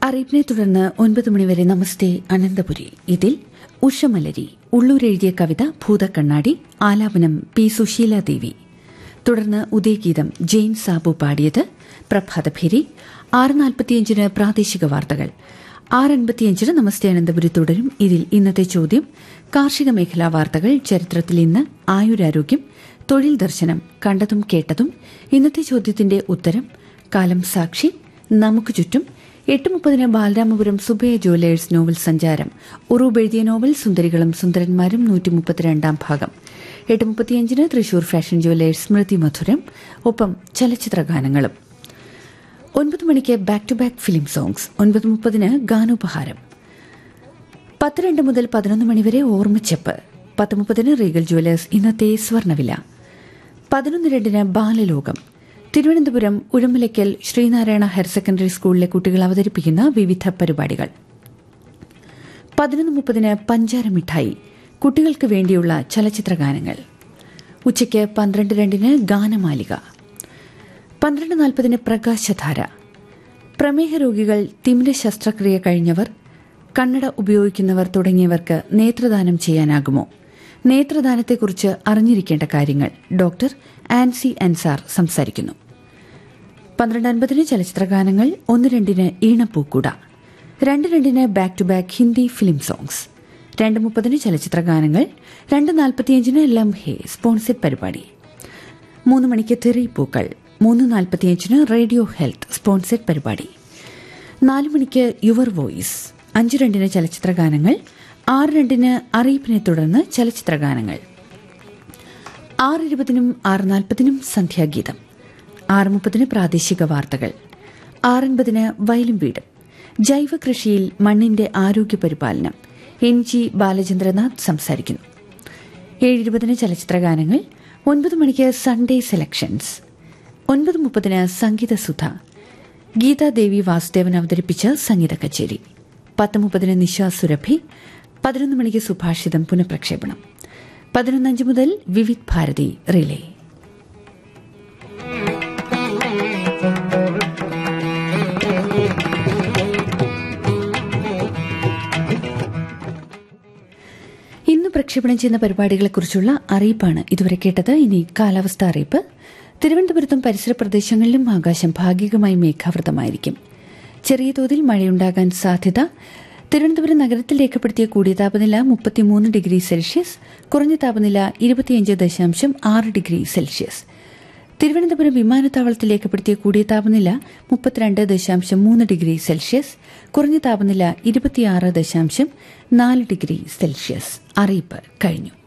അറിയിപ്പിനെ തുടർന്ന് ഒൻപത് മണിവരെ നമസ്തേ അനന്തപുരി ഇതിൽ ഉഷമലരി ഉള്ളൂരെഴുതിയ കവിത ഭൂതക്കണ്ണാടി ആലാപനം പി സുശീലാദേവി തുടർന്ന് ഉദയഗീതം ജെയിൻ സാബു പാടിയത് പ്രഭാതഭേരി ആറ് നാൽപ്പത്തിയഞ്ചിന് പ്രാദേശിക വാർത്തകൾ ആറ് അൻപത്തിയഞ്ചിന് നമസ്തേ അനന്തപുരി തുടരും ഇതിൽ ഇന്നത്തെ ചോദ്യം കാർഷിക മേഖലാ വാർത്തകൾ ചരിത്രത്തിൽ ഇന്ന് ആയുരാരോഗ്യം തൊഴിൽ ദർശനം കണ്ടതും കേട്ടതും ഇന്നത്തെ ചോദ്യത്തിന്റെ ഉത്തരം കാലം സാക്ഷി നമുക്ക് ചുറ്റും എട്ട് മുപ്പതിന് ബാലരാമപുരം സുബയ ജുവലേഴ്സ് നോവൽ സഞ്ചാരം ഉറൂബ് എഴുതിയ നോവൽ സുന്ദരികളും സുന്ദരന്മാരും നൂറ്റി മുപ്പത്തിരണ്ടാം ഭാഗം എട്ട് മുപ്പത്തിയഞ്ചിന് തൃശൂർ ഫാഷൻ ജുവലേഴ്സ് സ്മൃതി മധുരം ഒപ്പം ചലച്ചിത്ര ഗാനങ്ങളും ഒൻപത് മണിക്ക് back to back film songs ഒൻപത് മുപ്പതിന് ഗാനോപഹാരം പത്ത് രണ്ട് മുതൽ പതിനൊന്ന് മണിവരെ ഓർമ്മച്ചെപ്പ് പത്ത് മുപ്പതിന് റീഗൽ ജുവലേഴ്സ് ഇന്നത്തെ സ്വർണ്ണവില പതിനൊന്ന് രണ്ടിന് ബാലലോകം തിരുവനന്തപുരം ഉഴമലയ്ക്കൽ ശ്രീനാരായണ ഹയർ സെക്കൻഡറി സ്കൂളിലെ കുട്ടികൾ അവതരിപ്പിക്കുന്ന വിവിധ പരിപാടികൾ പതിനൊന്ന് മുപ്പതിന് പഞ്ചാര മിഠായി കുട്ടികൾക്ക് വേണ്ടിയുള്ള ചലച്ചിത്ര ഗാനങ്ങൾ ഉച്ചയ്ക്ക് പന്ത്രണ്ട് രണ്ടിന് ഗാനമാലിക പന്ത്രണ്ട് നാൽപ്പതിന് പ്രകാശധാര പ്രമേഹ രോഗികൾ തിമിര ശസ്ത്രക്രിയ കഴിഞ്ഞവർ കണ്ണട ഉപയോഗിക്കുന്നവർ തുടങ്ങിയവർക്ക് നേത്രദാനം ചെയ്യാനാകുമോ നേത്രദാനത്തെക്കുറിച്ച് അറിഞ്ഞിരിക്കേണ്ട കാര്യങ്ങൾ ഡോക്ടർ ആൻസി അൻസാർ സംസാരിക്കുന്നു പന്ത്രണ്ട് അൻപതിന് ചലച്ചിത്ര ഗാനങ്ങൾ ഒന്ന് രണ്ടിന് ഈണപ്പൂക്കുട രണ്ട് രണ്ടിന് back to back Hindi film songs രണ്ട് മുപ്പതിന് ചലച്ചിത്ര ഗാനങ്ങൾ രണ്ട് നാൽപ്പത്തിയഞ്ചിന് ലംഹെ സ്പോൺസർഡ് പരിപാടി മൂന്ന് മണിക്ക് തെറി പൂക്കൾ മൂന്ന് നാൽപ്പത്തിയഞ്ചിന് റേഡിയോ ഹെൽത്ത് സ്പോൺസർഡ് പരിപാടി നാല് മണിക്ക് യുവർ വോയിസ് അഞ്ച് രണ്ടിന് ചലച്ചിത്ര ഗാനങ്ങൾ ആറ് രണ്ടിന് അറിയിപ്പിനെ തുടർന്ന് ചലച്ചിത്ര ഗാനങ്ങൾ ആറ് ഇരുപതിനും ആറ് നാൽപ്പതിനും സന്ധ്യാഗീതം ആറ് മുപ്പതിന് പ്രാദേശിക വാർത്തകൾ ആറൻപതിന് വയലും വീട് ജൈവ കൃഷിയിൽ മണ്ണിന്റെ ആരോഗ്യ പരിപാലനം എൻ ജി ബാലചന്ദ്രനാഥ് സംസാരിക്കുന്നു ഏഴ് ഇരുപതിന് ചലച്ചിത്ര ഗാനങ്ങൾ ഒൻപത് മണിക്ക് സൺഡേ സെലക്ഷൻസ് ഒൻപത് മുപ്പതിന് സംഗീത സുധ ഗീതാദേവി വാസുദേവൻ അവതരിപ്പിച്ച സംഗീത കച്ചേരി പത്ത് മുപ്പതിന് നിശാ സുരഭി പതിനൊന്ന് മണിക്ക് സുഭാഷിതം പുനഃപ്രക്ഷേപണം പതിനൊന്നഞ്ച് മുതൽ വിവിധ് ഭാരതി റിലേ ഇന്ന് പ്രക്ഷേപണം ചെയ്യുന്ന പരിപാടികളെക്കുറിച്ചുള്ള അറിയിപ്പാണ് ഇതുവരെ കേട്ടത് ഇനി കാലാവസ്ഥ അറിയിപ്പ് തിരുവനന്തപുരത്തും പരിസര പ്രദേശങ്ങളിലും ആകാശം ഭാഗികമായി മേഘാവൃതമായിരിക്കും ചെറിയ തോതിൽ മഴയുണ്ടാകാൻ സാധ്യത തിരുവനന്തപുരം നഗരത്തിൽ രേഖപ്പെടുത്തിയ കൂടിയ താപനില മുപ്പത്തിമൂന്ന് ഡിഗ്രി സെൽഷ്യസ് കുറഞ്ഞ താപനില ഇരുപത്തിയഞ്ച് ദശാംശം ആറ് ഡിഗ്രി സെൽഷ്യസ് തിരുവനന്തപുരം വിമാനത്താവളത്തിൽ രേഖപ്പെടുത്തിയ കൂടിയ താപനില മുപ്പത്തിരണ്ട് ദശാംശം മൂന്ന് ഡിഗ്രി സെൽഷ്യസ് കുറഞ്ഞ താപനില ഇരുപത്തിയാറ് ദശാംശം നാല് ഡിഗ്രി സെൽഷ്യസ് അറിയിപ്പ് കഴിഞ്ഞു